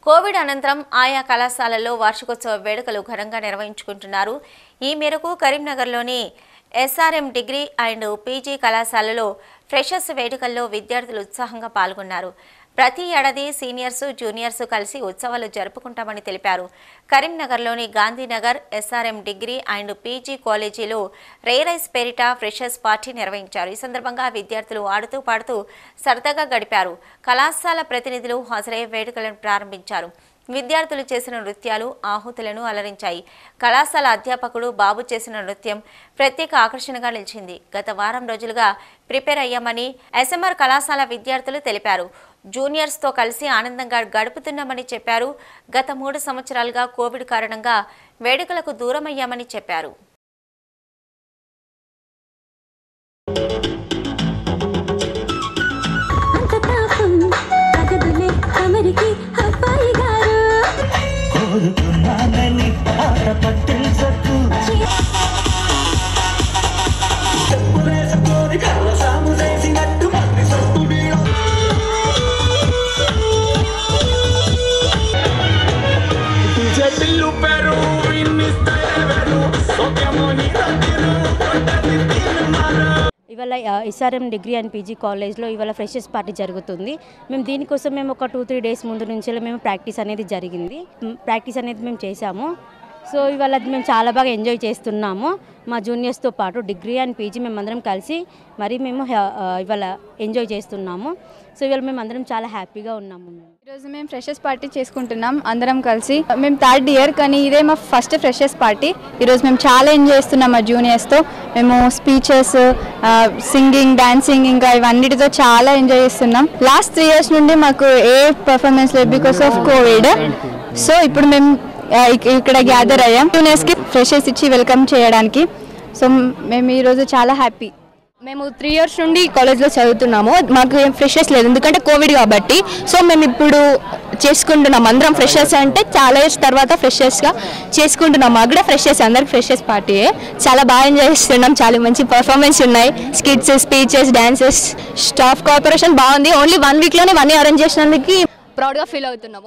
Covid అనంతరం ఆయా కళాశాలల్లో వార్షికోత్సవ వేడుకలు ఘనంగా నిర్వహించుకుంటున్నారు ఈ మేరకు కరీంనగర్లోని ఎస్ఆర్ఎం డిగ్రీ అండ్ పీజీ కళాశాలలో ఫ్రెషర్స్ వేడుకల్లో విద్యార్థులు ఉత్సాహంగా పాల్గొన్నారు ప్రతి ఏడాది సీనియర్స్ జూనియర్స్ కలిసి ఉత్సవాలు జరుపుకుంటామని తెలిపారు కరీంనగర్లోని Gandhinagar SRM degree and PG కాలేజీలో రేరైస్ పేరిట ఫ్రెషర్స్ పార్టీ నిర్వహించారు ఈ సందర్భంగా విద్యార్థులు ఆడుతూ పాడుతూ సరదాగా గడిపారు కళాశాల ప్రతినిధులు హాజరై వేడుకలను ప్రారంభించారు విద్యార్థులు చేసిన నృత్యాలు ఆహుతులను అలరించాయి కళాశాల అధ్యాపకుడు బాబు చేసిన నృత్యం ప్రత్యేక ఆకర్షణగా నిలిచింది గత వారం రోజులుగా ప్రిపేర్ అయ్యామని ఎస్ఎంఆర్ కళాశాల విద్యార్థులు తెలిపారు జూనియర్స్తో కలిసి ఆనందంగా గడుపుతున్నామని చెప్పారు గత మూడు సంవత్సరాలుగా కోవిడ్ కారణంగా వేడుకలకు దూరమయ్యామని చెప్పారు అంత తాపం తగదులే తమరికి అబ్బాయి గారు కోరుకున్నానని ఆట పట్టించకు చెప్పులేసుకొని కళ్ళ సాము చేసినట్టు మళ్ళీ సొట్టు వీడు చెల్లు పెరు విన్నిస్తారు సోక్యమోని రంగిరు కొండది తీరుమారు ఇవాళ ఎస్ఆర్ఎం డిగ్రీ అండ్ పీజీ కాలేజ్లో ఇవాళ ఫ్రెషర్స్ పార్టీ జరుగుతుంది మేము దీనికోసం మేము ఒక టూ త్రీ డేస్ ముందు నుంచి మేము ప్రాక్టీస్ అనేది జరిగింది మ్, ప్రాక్టీస్ అనేది మేము చేసాము సో ఇవాళ అది మేము చాలా బాగా ఎంజాయ్ చేస్తున్నాము మా జూనియర్స్తో పాటు డిగ్రీ అండ్ పీజీ మేమందరం కలిసి మరి మేము హ- ఆ, ఇవాళ ఎంజాయ్ చేస్తున్నాము సో ఇవాళ మేము అందరం చాలా హ్యాపీగా ఉన్నాము మేము ఈరోజు మేము ఫ్రెషర్స్ పార్టీ చేసుకుంటున్నాం అందరం కలిసి మేము థర్డ్ ఇయర్ కానీ ఇదే మా ఫస్ట్ ఫ్రెషర్స్ పార్టీ ఈరోజు మేము చాలా ఎంజాయ్ చేస్తున్నాం మా జూనియర్స్తో మేము స్పీచెస్ సింగింగ్ డాన్సింగ్ ఇంకా ఇవన్నిటితో చాలా ఎంజాయ్ చేస్తున్నాం లాస్ట్ త్రీ ఇయర్స్ నుండి మాకు ఏ పర్ఫార్మెన్స్ లేదు బికాస్ ఆఫ్ కోవిడ్ సో ఇప్పుడు మేము ఆ, ఇక్- ఇక్కడ గ్యాదర్ అయ్యాం జూనియర్స్కి ఫ్రెషర్స్ ఇచ్చి వెల్కమ్ చేయడానికి సో మేము ఈరోజు చాలా హ్యాపీ మేము త్రీ ఇయర్స్ నుండి కాలేజ్లో చదువుతున్నాము మాకు ఏం ఫ్రెషర్స్ లేదు ఎందుకంటే కోవిడ్ కాబట్టి సో మేము ఇప్పుడు చేసుకుంటున్నాం అందరం ఫ్రెషర్స్ అంటే చాలా ఇయర్స్ తర్వాత ఫ్రెషర్స్గా చేసుకుంటున్నాం మాకు కూడా ఫ్రెషర్స్ అందరికి ఫ్రెషర్స్ పార్టీయే చాలా బాగా ఎంజాయ్ చేస్తున్నాం చాలా మంచి పర్ఫార్మెన్స్ ఉన్నాయి skits speeches dances staff cooperation బాగుంది ఓన్లీ వన్ వీక్లోనే వన్ అరేంజ్ చేసినందుకు ప్రౌడ్గా ఫీల్ అవుతున్నాము